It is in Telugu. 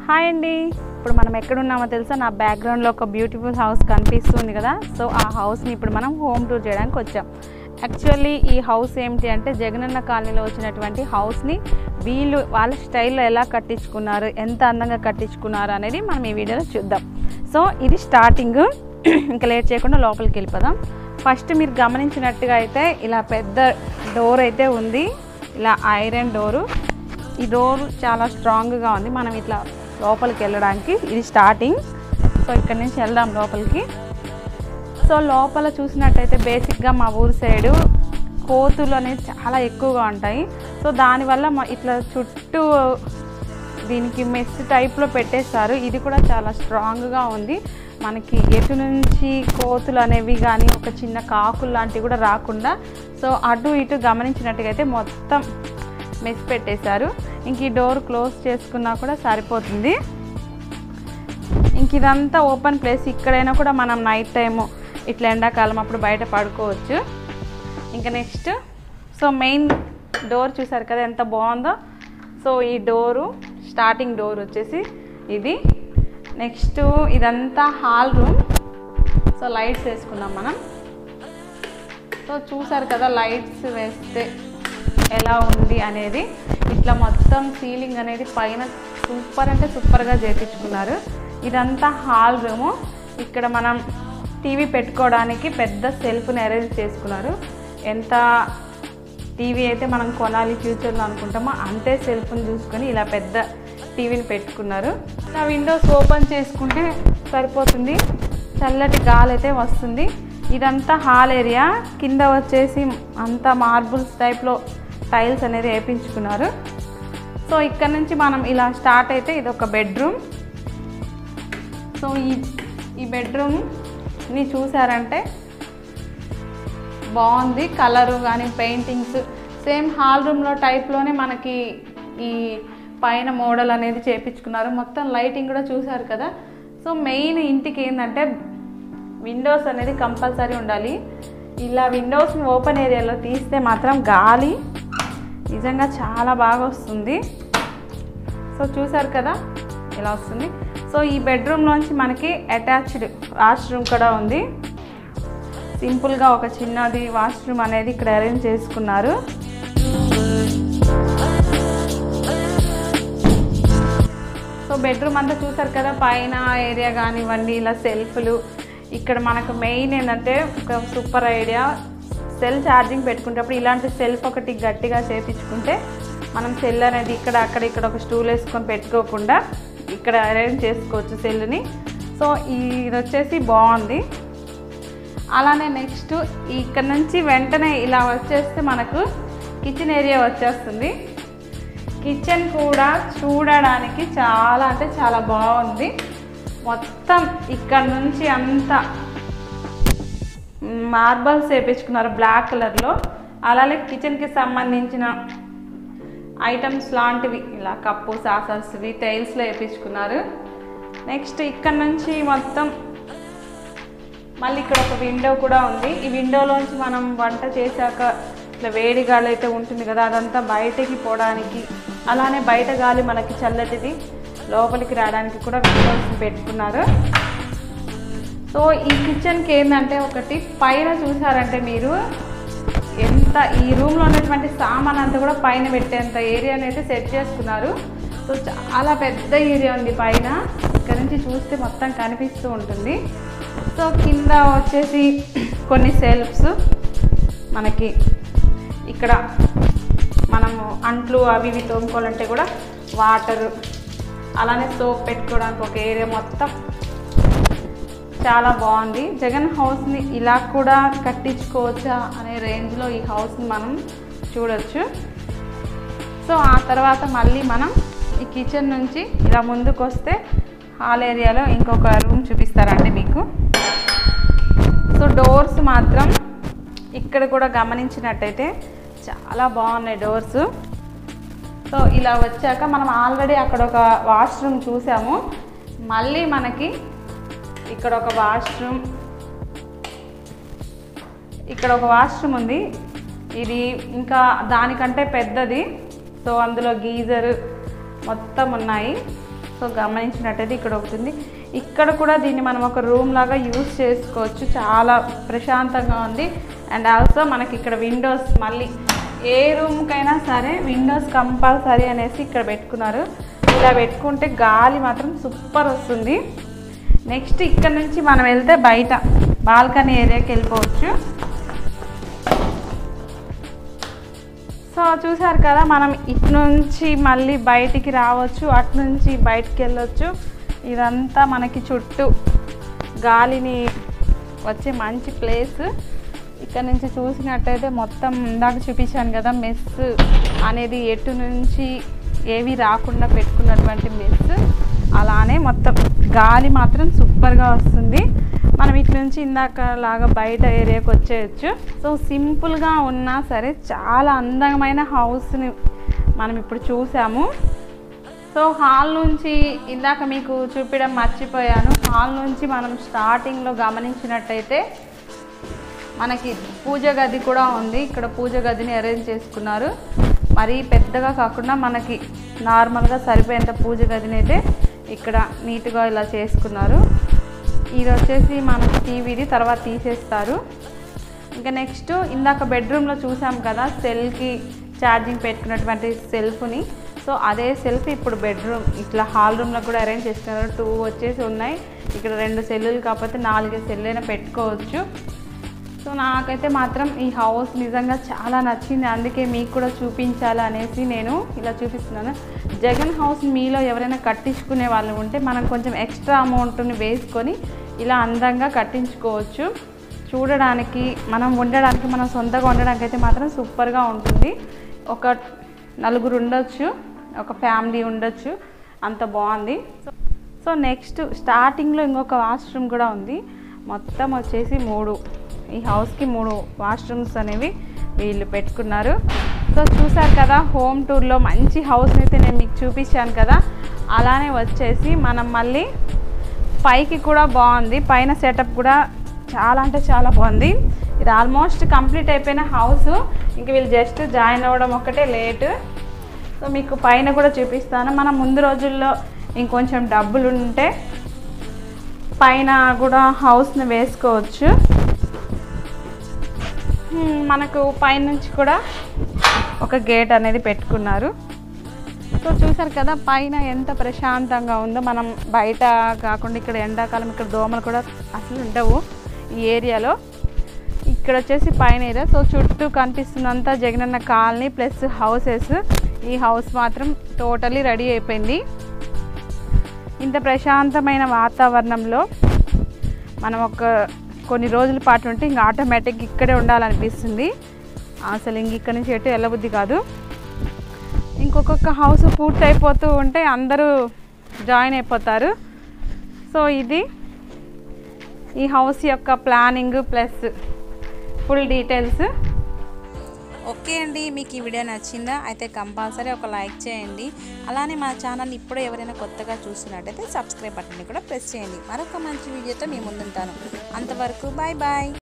హాయ్ అండి ఇప్పుడు మనం ఎక్కడున్నామో తెలుసా నా బ్యాక్గ్రౌండ్లో ఒక బ్యూటిఫుల్ హౌస్ కనిపిస్తుంది కదా సో ఆ హౌస్ని ఇప్పుడు మనం హోమ్ టూర్ చేయడానికి వచ్చాం యాక్చువల్లీ ఈ హౌస్ ఏమిటి అంటే జగనన్న కాలనీలో వచ్చినటువంటి హౌస్ని వీళ్ళు వాళ్ళ స్టైల్లో ఎలా కట్టించుకున్నారు ఎంత అందంగా కట్టించుకున్నారు అనేది మనం ఈ వీడియోలో చూద్దాం సో ఇది స్టార్టింగ్ ఇంకా లేట్ చేయకుండా లోపలికి వెళ్ళిపోదాం ఫస్ట్ మీరు గమనించినట్టుగా అయితే ఇలా పెద్ద డోర్ అయితే ఉంది ఇలా ఐరన్ డోరు ఈ డోర్ చాలా స్ట్రాంగ్గా ఉంది మనం ఇట్లా లోపలికి వెళ్ళడానికి ఇది స్టార్టింగ్ సో ఇక్కడ నుంచి వెళ్దాం లోపలికి సో లోపల చూసినట్టయితే బేసిక్గా మా ఊరు సైడు కోతులు అనేవి చాలా ఎక్కువగా ఉంటాయి సో దానివల్ల మా ఇట్లా చుట్టూ దీనికి మెస్ టైప్లో పెట్టేస్తారు ఇది కూడా చాలా స్ట్రాంగ్గా ఉంది మనకి ఎటు నుంచి కోతులు అనేవి కానీ ఒక చిన్న కాకులు లాంటివి కూడా రాకుండా సో అటు ఇటు గమనించినట్టుగా అయితే మొత్తం మెస్ పెట్టేశారు ఇంక ఈ డోర్ క్లోజ్ చేసుకున్నా కూడా సరిపోతుంది ఇంక ఇదంతా ఓపెన్ ప్లేస్ ఇక్కడైనా కూడా మనం నైట్ టైము ఇట్లా ఎండాకాలం అప్పుడు బయట పడుకోవచ్చు ఇంకా నెక్స్ట్ సో మెయిన్ డోర్ చూసారు కదా ఎంత బాగుందో సో ఈ డోరు స్టార్టింగ్ డోర్ వచ్చేసి ఇది నెక్స్ట్ ఇదంతా హాల్ రూమ్ సో లైట్స్ వేసుకున్నాం మనం సో చూసారు కదా లైట్స్ వేస్తే ఎలా ఉంది అనేది ఇట్లా మొత్తం సీలింగ్ అనేది పైన సూపర్ అంటే సూపర్గా చేపించుకున్నారు ఇదంతా హాల్ రూము ఇక్కడ మనం టీవీ పెట్టుకోవడానికి పెద్ద సెల్ఫ్ని అరేంజ్ చేసుకున్నారు ఎంత టీవీ అయితే మనం కొనాలి ఫ్యూచర్లో అనుకుంటామో అంతే సెల్ఫ్ని చూసుకొని ఇలా పెద్ద టీవీని పెట్టుకున్నారు ఆ విండోస్ ఓపెన్ చేసుకుంటే సరిపోతుంది చల్లటి గాలి అయితే వస్తుంది ఇదంతా హాల్ ఏరియా కింద వచ్చేసి అంతా మార్బుల్స్ టైప్లో టైల్స్ అనేది వేయించుకున్నారు సో ఇక్కడ నుంచి మనం ఇలా స్టార్ట్ అయితే ఇది ఒక బెడ్రూమ్ సో ఈ ఈ బెడ్రూమ్ని చూసారంటే బాగుంది కలరు కానీ పెయింటింగ్స్ సేమ్ హాల్ రూమ్లో టైప్లోనే మనకి ఈ పైన మోడల్ అనేది చేపించుకున్నారు మొత్తం లైటింగ్ కూడా చూసారు కదా సో మెయిన్ ఇంటికి ఏంటంటే విండోస్ అనేది కంపల్సరీ ఉండాలి ఇలా విండోస్ని ఓపెన్ ఏరియాలో తీస్తే మాత్రం గాలి నిజంగా చాలా బాగా వస్తుంది సో చూసారు కదా ఇలా వస్తుంది సో ఈ బెడ్రూమ్లోంచి మనకి అటాచ్డ్ వాష్రూమ్ కూడా ఉంది సింపుల్గా ఒక చిన్నది వాష్రూమ్ అనేది ఇక్కడ అరేంజ్ చేసుకున్నారు సో బెడ్రూమ్ అంతా చూసారు కదా పైన ఏరియా కానివ్వండి ఇలా సెల్ఫ్లు ఇక్కడ మనకు మెయిన్ ఏంటంటే ఒక సూపర్ ఐడియా సెల్ ఛార్జింగ్ పెట్టుకునేటప్పుడు ఇలాంటి సెల్ఫ్ ఒకటి గట్టిగా చేపించుకుంటే మనం సెల్ అనేది ఇక్కడ అక్కడ ఇక్కడ ఒక స్టూల్ వేసుకొని పెట్టుకోకుండా ఇక్కడ అరేంజ్ చేసుకోవచ్చు సెల్ని సో ఇది వచ్చేసి బాగుంది అలానే నెక్స్ట్ ఇక్కడ నుంచి వెంటనే ఇలా వచ్చేస్తే మనకు కిచెన్ ఏరియా వచ్చేస్తుంది కిచెన్ కూడా చూడడానికి చాలా అంటే చాలా బాగుంది మొత్తం ఇక్కడ నుంచి అంతా మార్బల్స్ వేపించుకున్నారు బ్లాక్ కలర్లో అలానే కిచెన్కి సంబంధించిన ఐటమ్స్ లాంటివి ఇలా కప్పు సాసర్స్వి టైల్స్లో వేపించుకున్నారు నెక్స్ట్ ఇక్కడ నుంచి మొత్తం మళ్ళీ ఇక్కడ ఒక విండో కూడా ఉంది ఈ విండోలోంచి మనం వంట చేశాక ఇట్లా వేడి గాలి అయితే ఉంటుంది కదా అదంతా బయటకి పోవడానికి అలానే బయట గాలి మనకి చల్లటిది లోపలికి రావడానికి కూడా విండోస్ పెట్టుకున్నారు సో ఈ కిచెన్కి ఏంటంటే ఒకటి పైన చూసారంటే మీరు ఎంత ఈ రూమ్లో ఉన్నటువంటి సామాన్ అంతా కూడా పైన పెట్టేంత ఏరియాని అయితే సెట్ చేసుకున్నారు సో చాలా పెద్ద ఏరియా ఉంది పైన ఇక్కడ నుంచి చూస్తే మొత్తం కనిపిస్తూ ఉంటుంది సో కింద వచ్చేసి కొన్ని సెల్ఫ్స్ మనకి ఇక్కడ మనము అంట్లు అవి ఇవి తోముకోవాలంటే కూడా వాటర్ అలానే సోప్ పెట్టుకోవడానికి ఒక ఏరియా మొత్తం చాలా బాగుంది జగన్ హౌస్ని ఇలా కూడా కట్టించుకోవచ్చా అనే రేంజ్లో ఈ హౌస్ని మనం చూడొచ్చు సో ఆ తర్వాత మళ్ళీ మనం ఈ కిచెన్ నుంచి ఇలా ముందుకు వస్తే హాల్ ఏరియాలో ఇంకొక రూమ్ చూపిస్తారండి మీకు సో డోర్స్ మాత్రం ఇక్కడ కూడా గమనించినట్టయితే చాలా బాగున్నాయి డోర్స్ సో ఇలా వచ్చాక మనం ఆల్రెడీ అక్కడ ఒక వాష్రూమ్ చూసాము మళ్ళీ మనకి ఇక్కడ ఒక వాష్రూమ్ ఇక్కడ ఒక వాష్రూమ్ ఉంది ఇది ఇంకా దానికంటే పెద్దది సో అందులో గీజర్ మొత్తం ఉన్నాయి సో గమనించినట్టయితే ఇక్కడ ఒకటి ఉంది ఇక్కడ కూడా దీన్ని మనం ఒక రూమ్ లాగా యూస్ చేసుకోవచ్చు చాలా ప్రశాంతంగా ఉంది అండ్ ఆల్సో మనకి ఇక్కడ విండోస్ మళ్ళీ ఏ రూమ్కైనా సరే విండోస్ కంపల్సరీ అనేసి ఇక్కడ పెట్టుకున్నారు ఇలా పెట్టుకుంటే గాలి మాత్రం సూపర్ వస్తుంది నెక్స్ట్ ఇక్కడ నుంచి మనం వెళ్తే బయట బాల్కనీ ఏరియాకి వెళ్ళిపోవచ్చు సో చూసారు కదా మనం ఇటు నుంచి మళ్ళీ బయటికి రావచ్చు అటు నుంచి బయటికి వెళ్ళొచ్చు ఇదంతా మనకి చుట్టూ గాలిని వచ్చే మంచి ప్లేస్ ఇక్కడ నుంచి చూసినట్టయితే మొత్తం ఇందాక చూపించాను కదా మెస్ అనేది ఎటు నుంచి ఏవి రాకుండా పెట్టుకున్నటువంటి మెస్ అలానే మొత్తం గాలి మాత్రం సూపర్గా వస్తుంది మనం ఇటు నుంచి ఇందాక లాగా బయట ఏరియాకి వచ్చేయచ్చు సో సింపుల్గా ఉన్నా సరే చాలా అందమైన హౌస్ని మనం ఇప్పుడు చూసాము సో హాల్ నుంచి ఇందాక మీకు చూపించడం మర్చిపోయాను హాల్ నుంచి మనం స్టార్టింగ్లో గమనించినట్టయితే మనకి పూజ గది కూడా ఉంది ఇక్కడ పూజ గదిని అరేంజ్ చేసుకున్నారు మరీ పెద్దగా కాకుండా మనకి నార్మల్గా సరిపోయేంత పూజ గదిని అయితే ఇక్కడ నీట్గా ఇలా చేసుకున్నారు ఇది వచ్చేసి మనకి టీవీది తర్వాత తీసేస్తారు ఇంకా నెక్స్ట్ ఇందాక బెడ్రూమ్లో చూసాం కదా సెల్కి ఛార్జింగ్ పెట్టుకున్నటువంటి సెల్ఫ్ని సో అదే సెల్ఫ్ ఇప్పుడు బెడ్రూమ్ ఇట్లా హాల్ రూమ్లో కూడా అరేంజ్ చేసుకున్నారు టూ వచ్చేసి ఉన్నాయి ఇక్కడ రెండు సెల్లులు కాకపోతే నాలుగు సెల్లైనా పెట్టుకోవచ్చు సో నాకైతే మాత్రం ఈ హౌస్ నిజంగా చాలా నచ్చింది అందుకే మీకు కూడా చూపించాలి అనేసి నేను ఇలా చూపిస్తున్నాను జగన్ హౌస్ మీలో ఎవరైనా కట్టించుకునే వాళ్ళు ఉంటే మనం కొంచెం ఎక్స్ట్రా అమౌంట్ని వేసుకొని ఇలా అందంగా కట్టించుకోవచ్చు చూడడానికి మనం ఉండడానికి మనం సొంతగా ఉండడానికి అయితే మాత్రం సూపర్గా ఉంటుంది ఒక నలుగురు ఉండొచ్చు ఒక ఫ్యామిలీ ఉండొచ్చు అంత బాగుంది సో సో నెక్స్ట్ స్టార్టింగ్లో ఇంకొక వాష్రూమ్ కూడా ఉంది మొత్తం వచ్చేసి మూడు ఈ హౌస్కి మూడు వాష్రూమ్స్ అనేవి వీళ్ళు పెట్టుకున్నారు సో చూసారు కదా హోమ్ టూర్లో మంచి హౌస్ని అయితే నేను మీకు చూపించాను కదా అలానే వచ్చేసి మనం మళ్ళీ పైకి కూడా బాగుంది పైన సెటప్ కూడా చాలా అంటే చాలా బాగుంది ఇది ఆల్మోస్ట్ కంప్లీట్ అయిపోయిన హౌస్ ఇంక వీళ్ళు జస్ట్ జాయిన్ అవ్వడం ఒక్కటే లేట్ సో మీకు పైన కూడా చూపిస్తాను మనం ముందు రోజుల్లో ఇంకొంచెం డబ్బులు ఉంటే పైన కూడా హౌస్ని వేసుకోవచ్చు హ్మ్, మనకు పైనుంచి కూడా ఒక గేట్ అనేది పెట్టుకున్నారు సో చూసారు కదా పైన ఎంత ప్రశాంతంగా ఉందో మనం బయట కాకుండా ఇక్కడ ఎండాకాలం ఇక్కడ దోమలు కూడా అసలు ఉండవు ఈ ఏరియాలో ఇక్కడ వచ్చేసి పైన ఏరియా సో చుట్టూ కనిపిస్తున్నంత జగనన్న కాలనీ ప్లస్ హౌసెస్ ఈ హౌస్ మాత్రం టోటలీ రెడీ అయిపోయింది ఇంత ప్రశాంతమైన వాతావరణంలో మనం ఒక కొన్ని రోజుల పాటు ఉంటే ఇంకా ఆటోమేటిక్ ఇక్కడే ఉండాలనిపిస్తుంది అసలు ఇంక ఇక్కడ నుంచి ఎటు వెళ్ళబుద్ధి కాదు ఇంకొక హౌస్ పూర్తి అయిపోతూ ఉంటే అందరూ జాయిన్ అయిపోతారు సో ఇది ఈ హౌస్ యొక్క planning plus full details okay అండి మీకు ఈ వీడియో నచ్చిందా అయితే కంపల్సరీ ఒక లైక్ చేయండి అలానే మా ఛానల్ ఇప్పుడు ఎవరైనా కొత్తగా చూస్తున్నట్టయితే సబ్స్క్రైబ్ బటన్ని కూడా ప్రెస్ చేయండి మరొక మంచి వీడియోతో మీ ముందుంటాను అంతవరకు బాయ్ బాయ్